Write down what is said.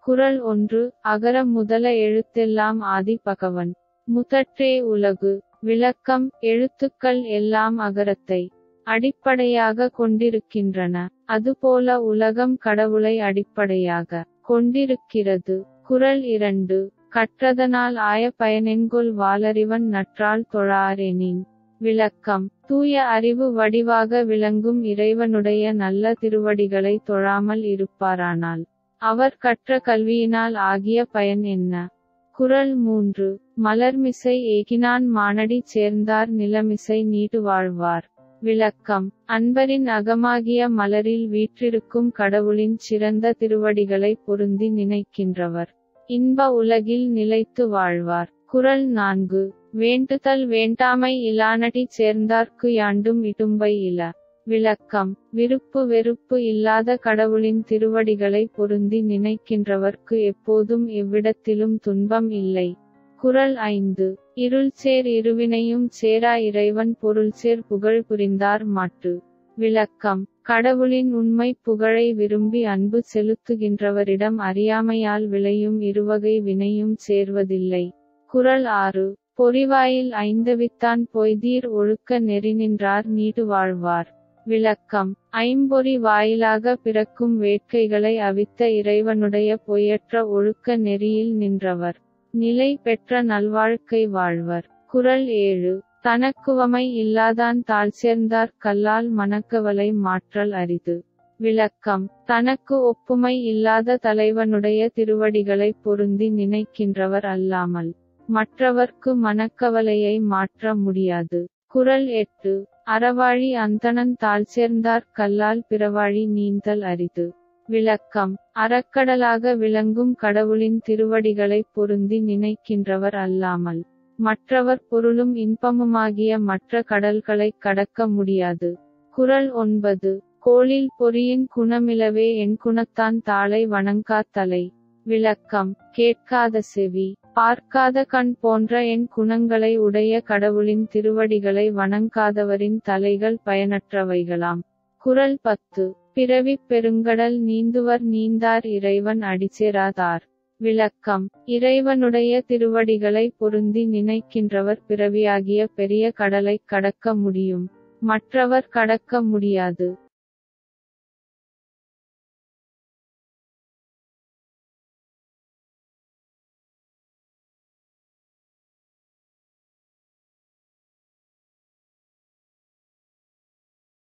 குறள் ஒன்று அகர முதல எழுத்தெல்லாம் ஆதி பகவன் முதற்றே உலகு விளக்கம் எழுத்துக்கள் எல்லாம் அகரத்தை அடிப்படையாக கொண்டிருக்கின்றன அதுபோல உலகம் கடவுளை அடிப்படையாக கொண்டிருக்கிறது குறள் இரண்டு கற்றதனால் ஆய பயனென்கொல் வாலறிவன் நற்றால் தொழாரெனின் விளக்கம் தூய அறிவு வடிவாக விளங்கும் இறைவனுடைய நல்ல திருவடிகளை தொழாமல் இருப்பாரானால் அவர் கற்ற கல்வியினால் ஆகிய பயன் என்ன குறள் மூன்று மலர்மிசை ஏகினான் மானடி சேர்ந்தார் நிலமிசை நீடு வாழ்வார் விளக்கம் அன்பரின் அகமாகிய மலரில் வீற்றிருக்கும் கடவுளின் சிறந்த திருவடிகளை பொருந்தி நினைக்கின்றவர் இன்ப உலகில் நிலைத்து வாழ்வார் குறள் நான்கு வேண்டுதல் வேண்டாமை இலானடி சேர்ந்தார்க்கு யாண்டும் இடும்பை இல விளக்கம் விருப்பு வெறுப்பு இல்லாத கடவுளின் திருவடிகளை பொருந்தி நினைக்கின்றவர்க்கு எப்போதும் எவ்விடத்திலும் துன்பம் இல்லை குறள் ஐந்து இருள் சேர் இருவினையும் சேரா இறைவன் பொருள் சேர் புகழ் புரிந்தார் மாட்டு விளக்கம் கடவுளின் உண்மை புகழை விரும்பி அன்பு செலுத்துகின்றவரிடம் அறியாமையால் விளையும் இருவகை வினையும் சேர்வதில்லை குறள் ஆறு பொறிவாயில் ஐந்தவித்தான் பொய்தீர் ஒழுக்க நெறி நின்றார் நீடு வாழ்வார் விளக்கம் ஐம்பொறி வாயிலாக பிறக்கும் வேட்கைகளை அவித்த இறைவனுடைய பொய்யற்ற ஒழுக்க நெறியில் நின்றவர் நிலை பெற்ற நல்வாழ்க்கை வாழ்வர் குறள் ஏழு தனக்குவமை இல்லாதான் தாழ் சேர்ந்தார் கல்லால் மனக்கவலை மாற்றல் அரிது விளக்கம் தனக்கு ஒப்புமை இல்லாத தலைவனுடைய திருவடிகளை பொருந்தி நினைக்கின்றவர் அல்லாமல் மற்றவர்க்கு மனக்கவலையை மாற்ற முடியாது குறள் எட்டு அறவாழி அந்தணன் தாழ் சேர்ந்தார் கல்லால் பிறவாழி நீந்தல் அரிது விளக்கம் அறக்கடலாக விளங்கும் கடவுளின் திருவடிகளை பொருந்தி நினைக்கின்றவர் அல்லாமல் மற்றவர் பொருளும் இன்பமுமாகிய மற்ற கடல்களைக் கடக்க முடியாது குறள் ஒன்பது கோளில் பொறியின் குணமிலவே என் குணத்தான் தாளை வணங்கா தலை விளக்கம் கேட்காத செவி பார்க்காத கண் போன்ற என் குணங்களை உடைய கடவுளின் திருவடிகளை வணங்காதவரின் தலைகள் பயனற்றவைகளாம் குறள் பத்து பிறவி பெருங்கடல் நீந்துவர் நீந்தார் இறைவன் அடிச்சேராதார் விளக்கம் இறைவனுடைய திருவடிகளை பொருந்தி நினைக்கின்றவர் பிறவியாகிய பெரிய கடலை கடக்க முடியும் மற்றவர் கடக்க முடியாது